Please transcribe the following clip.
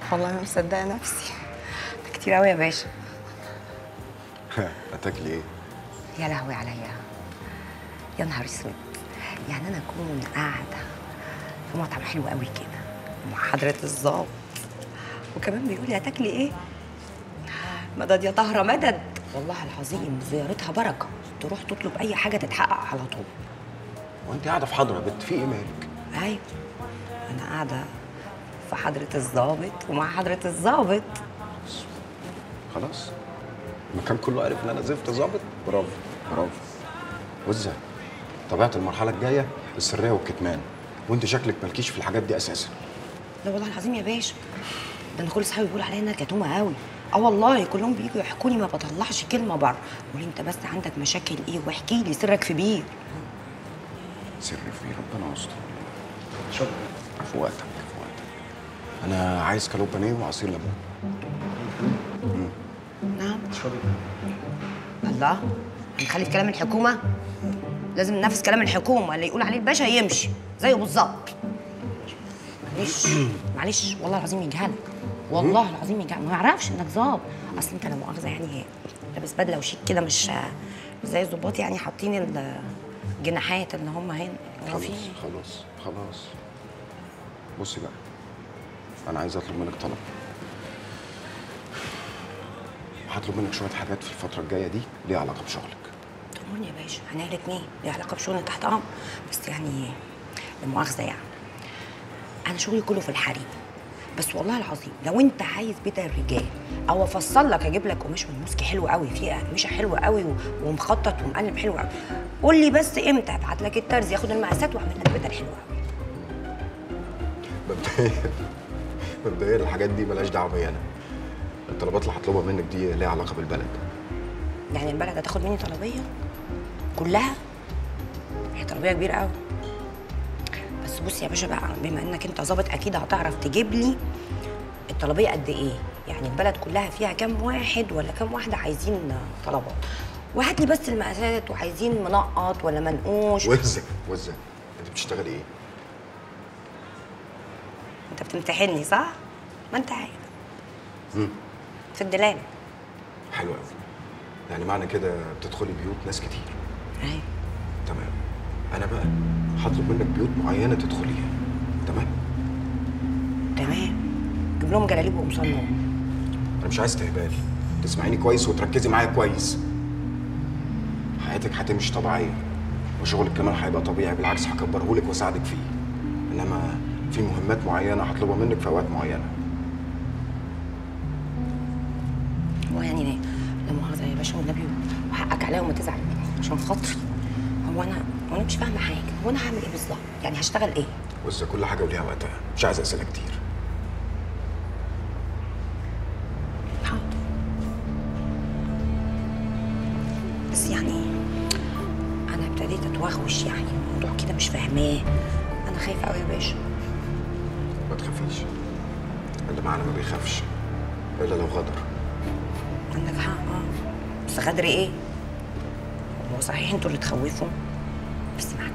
والله ما مصدقه نفسي ده كتير قوي يا باشا هتاكلي ايه؟ يا لهوي عليا يا نهار اسود يعني انا اكون قاعده في مطعم حلو قوي كده مع حضره الظابط وكمان بيقول لي هتاكلي ايه مدد يا طهره مدد والله العظيم زيارتها بركه تروح تطلب اي حاجه تتحقق على طول وانت قاعده في حضره يا بنت في ايه مالك؟ ايوه انا قاعده في حضره الظابط ومع حضره الظابط خلاص المكان كله عارف ان انا زفت ظابط برافو برافو وزة طبيعه المرحله الجايه السريه والكتمان وانت شكلك مالكيش في الحاجات دي اساسا لا والله العظيم يا باشا ده انا كل اصحابي بيقولوا عليا انها كتومه قوي اه والله كلهم بييجوا يحكوا لي ما بطلعش كلمه بره قولي انت بس عندك مشاكل ايه واحكي لي سرك في بير سر في ربنا يستر شكرا في وقتك في وقتك انا عايز كالوب بانيه وعصير ليمون نعم الله هنخلي في كلام الحكومه لازم ننفذ كلام الحكومه اللي يقول عليه الباشا يمشي زيه بالظبط معلش معلش والله العظيم يجهلك والله العظيم يجهلك ما يعرفش انك ظابط اصل انت لا مؤاخذه يعني لابس بدله وشيك كده مش مش زي الظباط يعني حاطين الجناحات اللي هم هنا هو خلاص في خلاص خلاص بصي بقى انا عايز اطلب منك طلب هطلب منك شويه حاجات في الفتره الجايه دي ليها علاقه بشغلك تأمرني يا باشا احنا الاثنين ليه علاقه بشغل تحت امر بس يعني لا مؤاخذه يعني انا شغلي كله في الحريم بس والله العظيم لو انت عايز بيت الرجال او افصل لك اجيب لك قماش من موسكي حلو قوي فيه قماشه حلوه قوي و- ومخطط ومقلم حلو قوي قول لي بس امتى ابعت لك الترز ياخد المقاسات واعمل لك بدل حلوه قوي مبدئيا مبدئيا الحاجات دي ملهاش دعوه بيا انا الطلبات اللي هطلبها منك دي ليها علاقه بالبلد يعني البلد هتاخد مني طلبيه كلها هي طلبيه كبيره قوي بس بص يا باشا بقى بما انك انت ظابط اكيد هتعرف تجيب لي الطلبيه قد ايه يعني البلد كلها فيها كام واحد ولا كام واحده عايزين طلبات وهات لي بس المقاسات وعايزين منقط ولا منقوش وزه وزه انت بتشتغلي ايه؟ انت بتمتحني صح ما انت عارف في الدلال حلو قوي يعني معنى كده بتدخلي بيوت ناس كتير ايوه تمام انا بقى هطلب منك بيوت معينه تدخليها تمام تمام جيب لهم جلاليب وقمصان نوم انا مش عايز استهبال تسمعيني كويس وتركزي معايا كويس حياتك هتمشي طبيعيه وشغلك كمان هيبقى طبيعي بالعكس هكبرهولك واساعدك فيه انما في مهمات معينه هطلبها منك في اوقات معينه هو يعني ليه؟ لا مؤاخذة يا باشا والنبي وحقك عليا وما تزعل مني عشان خاطري هو انا هو انا مش فاهمة حاجة هو انا هعمل ايه بالظبط؟ يعني هشتغل ايه؟ بص كل حاجه وليها وقتها مش عايز اسئله كتير حاضر بس يعني انا ابتديت اتوغوش يعني الموضوع كده مش فاهماه انا خايفة قوي يا باشا ما تخافيش اللي معانا ما بيخافش الا لو غدر عندك حق اه بس غدر ايه؟ هو صحيح انتوا اللي تخوفوا بس معاك